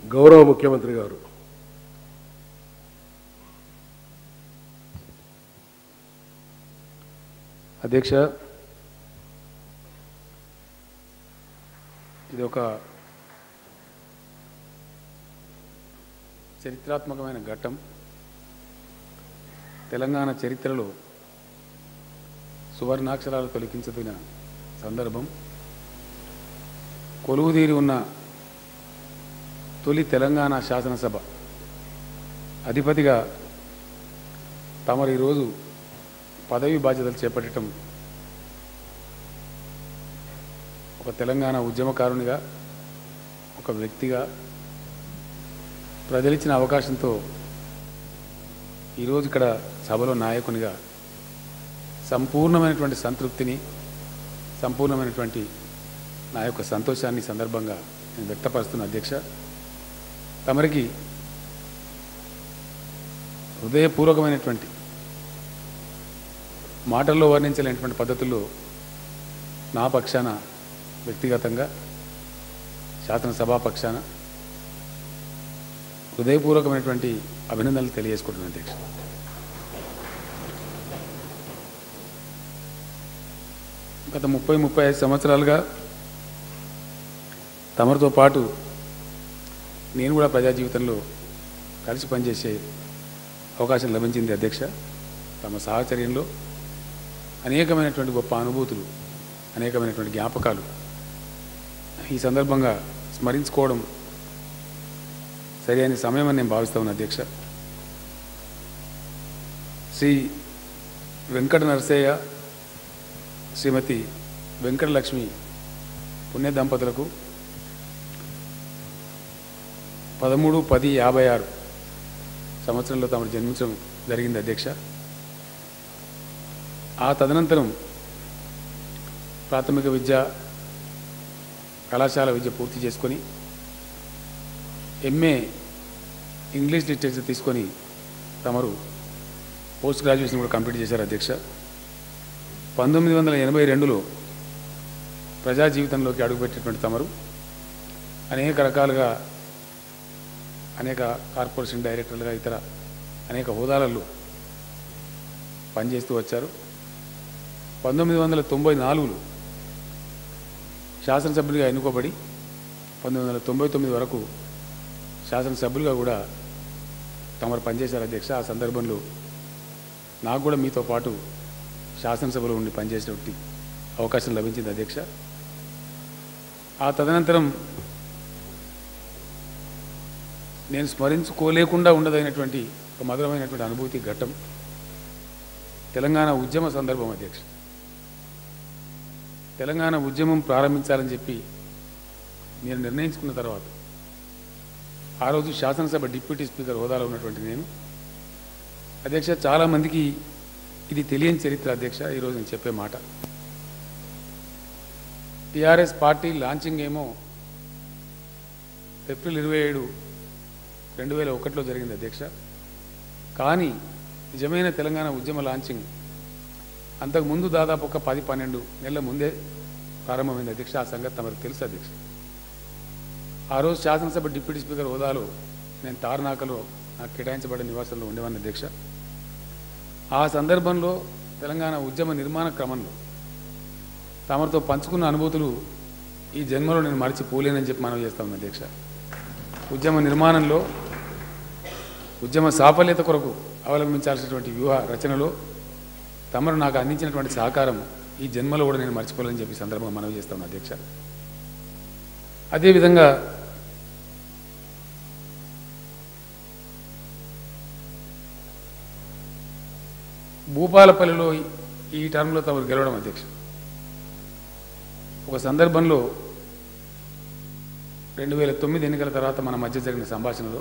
గౌరవ ముఖ్యమంత్రి గారు అధ్యక్ష ఇది ఒక చరిత్రాత్మకమైన ఘట్టం తెలంగాణ చరిత్రలో సువర్ణాక్షరాలు తొలగించదగిన సందర్భం కొలువుదీరి ఉన్న తొలి తెలంగాణ శాసనసభ అధిపతిగా తమరు ఈరోజు పదవి బాధ్యతలు చేపట్టడం ఒక తెలంగాణ ఉద్యమకారునిగా ఒక వ్యక్తిగా ప్రజలిచ్చిన అవకాశంతో ఈరోజు ఇక్కడ సభలో నాయకునిగా సంపూర్ణమైనటువంటి సంతృప్తిని సంపూర్ణమైనటువంటి నా యొక్క సంతోషాన్ని ఈ సందర్భంగా నేను వ్యక్తపరుస్తున్న అధ్యక్ష తమరికి హృదయపూర్వకమైనటువంటి మాటల్లో వర్ణించలేనటువంటి పద్ధతుల్లో నా పక్షాన వ్యక్తిగతంగా శాసనసభా పక్షాన హృదయపూర్వకమైనటువంటి అభినందనలు తెలియజేసుకుంటున్నాను అధ్యక్ష గత ముప్పై ముప్పై ఐదు సంవత్సరాలుగా తమరితో పాటు నేను కూడా ప్రజా జీవితంలో కలిసి పనిచేసే అవకాశం లభించింది అధ్యక్ష తమ సాహచర్యంలో అనేకమైనటువంటి గొప్ప అనుభూతులు అనేకమైనటువంటి జ్ఞాపకాలు ఈ సందర్భంగా స్మరించుకోవడం సరైన సమయం అని నేను భావిస్తా ఉన్నా అధ్యక్ష శ్రీ వెంకట నరసయ్య శ్రీమతి వెంకటలక్ష్మి పుణ్య దంపతులకు పదమూడు పది యాభై ఆరు సంవత్సరంలో తమరు జన్మించడం జరిగింది అధ్యక్ష ఆ తదనంతరం ప్రాథమిక విద్య కళాశాల విద్య పూర్తి చేసుకొని ఎంఏ ఇంగ్లీష్ లిటరేచర్ తీసుకొని తమరు పోస్ట్ గ్రాడ్యుయేషన్ కూడా కంప్లీట్ చేశారు అధ్యక్ష పంతొమ్మిది వందల ఎనభై రెండులో ప్రజా జీవితంలోకి అడుగుపెట్టినటువంటి తమరు అనేక రకాలుగా అనేక కార్పొరేషన్ డైరెక్టర్లుగా ఇతర అనేక హోదాలలో పనిచేస్తూ వచ్చారు పంతొమ్మిది వందల తొంభై నాలుగులో శాసనసభ్యులుగా ఎన్నుకోబడి పంతొమ్మిది వందల తొంభై తొమ్మిది వరకు శాసనసభ్యులుగా కూడా తమరు పనిచేశారు అధ్యక్ష ఆ సందర్భంలో నాకు కూడా మీతో పాటు శాసనసభలో ఉండి పనిచేసేటువంటి అవకాశం లభించింది అధ్యక్ష ఆ తదనంతరం నేను స్మరించుకోలేకుండా ఉండదైనటువంటి ఒక మధురమైనటువంటి అనుభూతి ఘట్టం తెలంగాణ ఉద్యమ సందర్భం అధ్యక్ష తెలంగాణ ఉద్యమం ప్రారంభించాలని చెప్పి నేను నిర్ణయించుకున్న తర్వాత ఆ రోజు శాసనసభ డిప్యూటీ స్పీకర్ హోదాలో ఉన్నటువంటి నేను అధ్యక్ష చాలామందికి ఇది తెలియని చరిత్ర అధ్యక్ష ఈరోజు నేను చెప్పే మాట టీఆర్ఎస్ పార్టీ లాంచింగ్ ఏమో ఏప్రిల్ ఇరవై ఏడు రెండు వేల ఒకటిలో జరిగింది అధ్యక్ష కానీ నిజమైన తెలంగాణ ఉద్యమ లాంచింగ్ అంతకుముందు దాదాపు ఒక పది పన్నెండు నెలల ముందే ప్రారంభమైంది అధ్యక్ష ఆ సంగతి తమకు తెలుసు అధ్యక్ష ఆ రోజు శాసనసభ డిప్యూటీ స్పీకర్ హోదాలో నేను తార్నాకలో నాకు కేటాయించబడిన నివాసంలో ఉండేవాడిని అధ్యక్ష ఆ సందర్భంలో తెలంగాణ ఉద్యమ నిర్మాణ క్రమంలో తమరితో పంచుకున్న అనుభూతులు ఈ జన్మలో నేను మర్చిపోలేనని చెప్పి మనం చేస్తా ఉన్నాను అధ్యక్ష ఉద్యమ నిర్మాణంలో ఉద్యమ సాఫల్యత కొరకు అవలంబించాల్సినటువంటి వ్యూహ రచనలో తమరు నాకు అందించినటువంటి సహకారం ఈ జన్మలో కూడా నేను మర్చిపోలేని చెప్పి ఈ సందర్భంగా మనవి చేస్తాను అధ్యక్ష అదేవిధంగా భూపాలపల్లిలో ఈ- ఈ టర్మ్లో తమరు గెలవడం అధ్యక్ష ఒక సందర్భంలో రెండు వేల తొమ్మిది ఎన్నికల తర్వాత మన మధ్య జరిగిన సంభాషణలో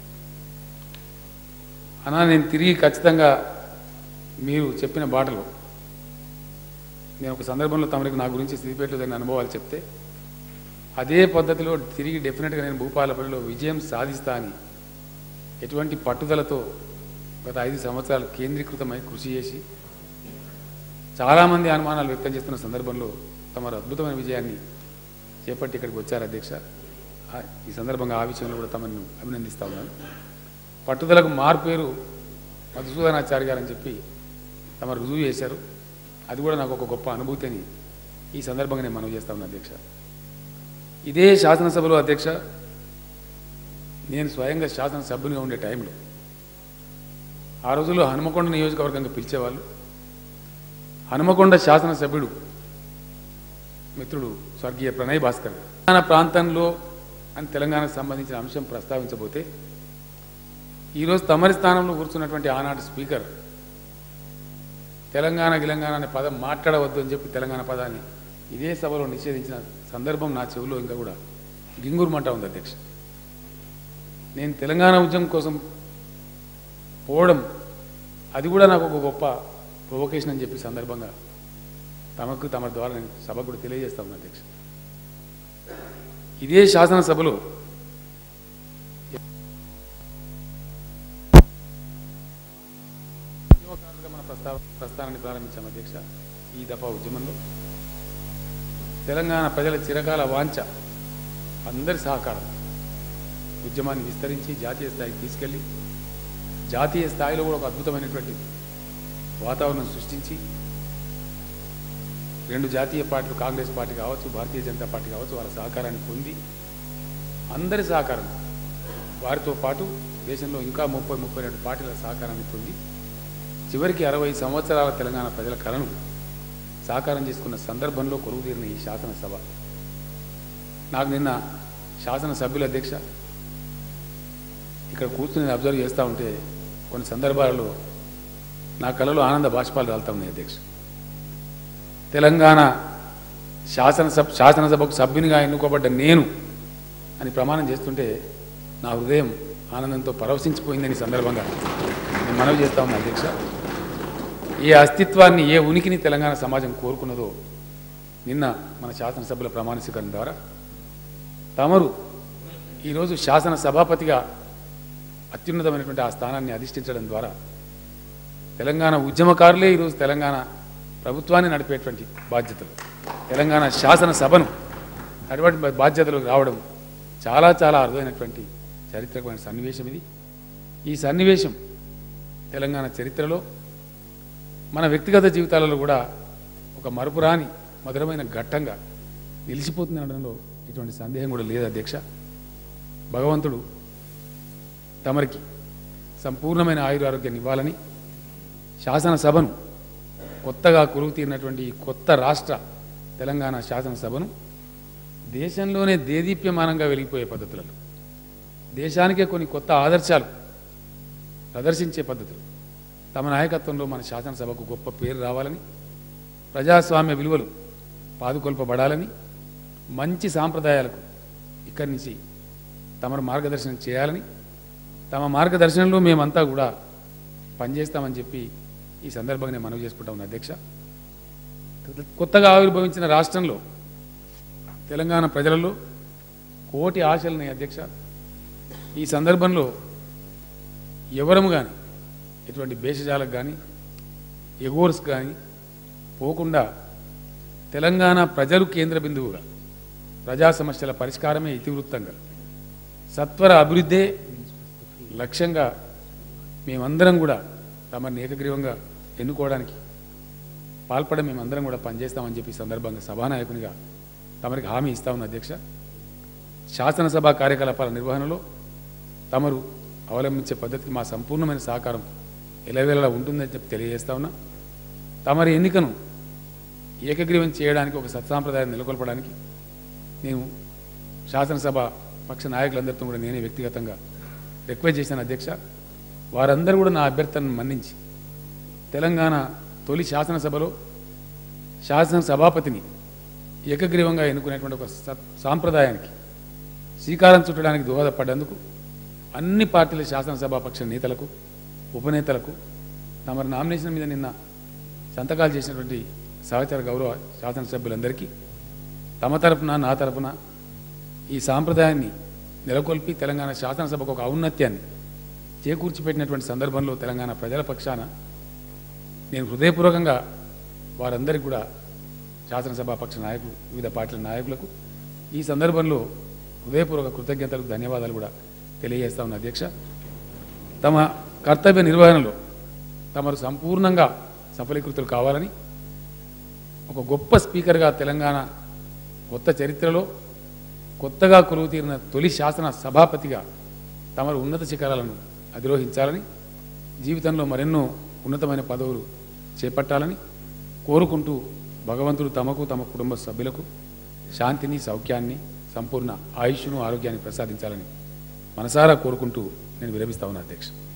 అన్నా నేను తిరిగి ఖచ్చితంగా మీరు చెప్పిన బాటలో నేను ఒక సందర్భంలో తమరికి నా గురించి సిద్దిపేటలో జరిగిన అనుభవాలు చెప్తే అదే పద్ధతిలో తిరిగి డెఫినెట్గా నేను భూపాలపల్లిలో విజయం సాధిస్తా అని ఎటువంటి పట్టుదలతో గత ఐదు సంవత్సరాలు కేంద్రీకృతమై కృషి చేసి చాలామంది అనుమానాలు వ్యక్తం చేస్తున్న సందర్భంలో తమరు అద్భుతమైన విజయాన్ని చేపట్టి ఇక్కడికి వచ్చారు అధ్యక్ష ఆ- ఈ సందర్భంగా ఆ విషయంలో కూడా తమను అభినందిస్తా ఉన్నాను పట్టుదలకు మార్పేరు మధుసూదనాచారి గారు అని చెప్పి తమ రుజువు చేశారు అది కూడా నాకు ఒక గొప్ప అనుభూతి అని ఈ సందర్భంగా నేను మనవి చేస్తా ఉన్నా అధ్యక్ష ఇదే శాసనసభలో అధ్యక్ష నేను స్వయంగా శాసనసభ్యునిగా ఉండే టైంలో ఆ రోజుల్లో హనుమకొండ నియోజకవర్గంగా పిలిచేవాళ్ళు హనుమకొండ శాసనసభ్యుడు మిత్రుడు స్వర్గీయ ప్రణయ్ భాస్కర్ తెలంగాణ ప్రాంతంలో అని తెలంగాణకు సంబంధించిన అంశం ప్రస్తావించబోతే ఈరోజు తమరి స్థానంలో కూర్చున్నటువంటి ఆనాటి స్పీకర్ తెలంగాణ గిలంగాణ అనే పదం మాట్లాడవద్దు అని చెప్పి తెలంగాణ పదాన్ని ఇదే సభలో నిషేధించిన సందర్భం నా చెవిలో ఇంకా కూడా గింగురుమంట ఉంది అధ్యక్ష నేను తెలంగాణ ఉద్యమం కోసం పోవడం అది కూడా నాకు ఒక గొప్ప ప్రొవకేషన్ అని చెప్పి సందర్భంగా తమకు తమ ద్వారా నేను సభకు కూడా తెలియజేస్తా ఉన్నా అధ్యక్ష ఇదే శాసనసభలో ఉద్యమకారులుగా మన ప్రస్తావ ప్రస్థానాన్ని ప్రారంభించాం అధ్యక్ష ఈ దఫా ఉద్యమంలో తెలంగాణ ప్రజల చిరకాల వాంఛ అందరి సహకారం ఉద్యమాన్ని విస్తరించి జాతీయ స్థాయికి తీసుకెళ్ళి జాతీయ స్థాయిలో కూడా ఒక అద్భుతమైనటువంటి వాతావరణం సృష్టించి రెండు జాతీయ పార్టీలు కాంగ్రెస్ పార్టీ కావచ్చు భారతీయ జనతా పార్టీ కావచ్చు వాళ్ళ సహకారాన్ని పొంది అందరి సహకారం వారితో పాటు దేశంలో ఇంకా ముప్పై ముప్పై రెండు పార్టీల సహకారాన్ని పొంది చివరికి అరవై సంవత్సరాల తెలంగాణ ప్రజల కలను సాకారం చేసుకున్న సందర్భంలో కొలువు తీరిన ఈ శాసనసభ నాకు నిన్న శాసనసభ్యుల అధ్యక్ష ఇక్కడ కూర్చుని నేను అబ్జర్వ్ చేస్తూ ఉంటే కొన్ని సందర్భాలలో నా కళలో ఆనంద బాష్పాలు రాలుతా ఉన్నాయి అధ్యక్ష తెలంగాణ శాసనసభ శాసనసభకు సభ్యునిగా ఎన్నుకోబడ్డ నేను అని ప్రమాణం చేస్తుంటే నా హృదయం ఆనందంతో పరవశించిపోయిందని ఈ సందర్భంగా నేను మనవి చేస్తా ఉన్నా అధ్యక్ష ఏ అస్తిత్వాన్ని ఏ ఉనికిని తెలంగాణ సమాజం కోరుకున్నదో నిన్న మన శాసనసభ్యుల ప్రమాణ స్వీకారం ద్వారా తమరు ఈరోజు శాసన సభాపతిగా అత్యున్నతమైనటువంటి ఆ స్థానాన్ని అధిష్ఠించడం ద్వారా తెలంగాణ ఉద్యమకారులే ఈరోజు తెలంగాణ ప్రభుత్వాన్ని నడిపేటువంటి బాధ్యతలు తెలంగాణ శాసనసభను అటువంటి బాధ్యతలు రావడం చాలా చాలా అరుదైనటువంటి చారిత్రకమైన సన్నివేశం ఇది ఈ సన్నివేశం తెలంగాణ చరిత్రలో మన వ్యక్తిగత జీవితాలలో కూడా ఒక మరపురాని మధురమైన ఘట్టంగా నిలిచిపోతుంది అనడంలో ఎటువంటి సందేహం కూడా లేదు అధ్యక్ష భగవంతుడు తమరికి సంపూర్ణమైన ఆయురారోగ్యాన్ని ఇవ్వాలని శాసనసభను కొత్తగా కొలువు తీరినటువంటి ఈ కొత్త రాష్ట్ర తెలంగాణ శాసనసభను దేశంలోనే దేదీప్యమానంగా వెలిగిపోయే పద్ధతులలో దేశానికే కొన్ని కొత్త ఆదర్శాలు ప్రదర్శించే పద్ధతులు తమ నాయకత్వంలో మన శాసనసభకు గొప్ప పేరు రావాలని ప్రజాస్వామ్య విలువలు పాదుకొల్పబడాలని మంచి సాంప్రదాయాలకు ఇక్కడి నుంచి తమరు మార్గదర్శనం చేయాలని తమ మార్గదర్శనంలో మేమంతా కూడా పనిచేస్తామని చెప్పి ఈ సందర్భంగా నేను మనవి చేసుకుంటా ఉన్నా అధ్యక్ష కొత్తగా ఆవిర్భవించిన రాష్ట్రంలో తెలంగాణ ప్రజలలో కోటి ఆశలున్నాయి అధ్యక్ష ఈ సందర్భంలో ఎవరము కానీ ఎటువంటి భేషజాలకు కానీ ఎగోర్స్ కానీ పోకుండా తెలంగాణ ప్రజలు కేంద్ర బిందువుగా ప్రజా సమస్యల పరిష్కారమే ఇతివృత్తంగా సత్వర అభివృద్ధే లక్ష్యంగా మేమందరం కూడా తమని ఏకగ్రీవంగా ఎన్నుకోవడానికి పాల్పడ మేమందరం కూడా పనిచేస్తామని చెప్పి ఈ సందర్భంగా సభానాయకునిగా తమరికి హామీ ఇస్తా ఉన్న అధ్యక్ష శాసనసభ కార్యకలాపాల నిర్వహణలో తమరు అవలంబించే పద్ధతికి మా సంపూర్ణమైన సహకారం ఎలవేళలా ఉంటుందని చెప్పి తెలియజేస్తా ఉన్నా తమరి ఎన్నికను ఏకగ్రీవం చేయడానికి ఒక సత్సాంప్రదాయం నెలకొల్పడానికి నేను శాసనసభ పక్ష నాయకులందరితో కూడా నేనే వ్యక్తిగతంగా రిక్వెస్ట్ చేశాను అధ్యక్ష వారందరూ కూడా నా అభ్యర్థనను మన్నించి తెలంగాణ తొలి శాసనసభలో శాసన సభాపతిని ఏకగ్రీవంగా ఎన్నుకునేటువంటి ఒక సత్ సాంప్రదాయానికి శ్రీకారం చుట్టడానికి దోహదపడ్డందుకు అన్ని పార్టీల శాసనసభాపక్ష నేతలకు ఉపనేతలకు తమరి నామినేషన్ మీద నిన్న సంతకాలు చేసినటువంటి సహచర గౌరవ శాసనసభ్యులందరికీ తమ తరపున నా తరపున ఈ సాంప్రదాయాన్ని నెలకొల్పి తెలంగాణ శాసనసభకు ఒక ఔన్నత్యాన్ని చేకూర్చిపెట్టినటువంటి సందర్భంలో తెలంగాణ ప్రజల పక్షాన నేను హృదయపూర్వకంగా వారందరికీ కూడా శాసనసభా పక్ష నాయకులు వివిధ పార్టీల నాయకులకు ఈ సందర్భంలో హృదయపూర్వక కృతజ్ఞతలు ధన్యవాదాలు కూడా తెలియజేస్తా ఉన్నా అధ్యక్ష తమ కర్తవ్య నిర్వహణలో తమరు సంపూర్ణంగా సఫలీకృతులు కావాలని ఒక గొప్ప స్పీకర్గా తెలంగాణ కొత్త చరిత్రలో కొత్తగా కొలువు తీరిన తొలి శాసన సభాపతిగా తమరు ఉన్నత శిఖరాలను అధిరోహించాలని జీవితంలో మరెన్నో ఉన్నతమైన పదవులు చేపట్టాలని కోరుకుంటూ భగవంతుడు తమకు తమ కుటుంబ సభ్యులకు శాంతిని సౌఖ్యాన్ని సంపూర్ణ ఆయుష్ను ఆరోగ్యాన్ని ప్రసాదించాలని మనసారా కోరుకుంటూ నేను విరమిస్తా ఉన్నా అధ్యక్ష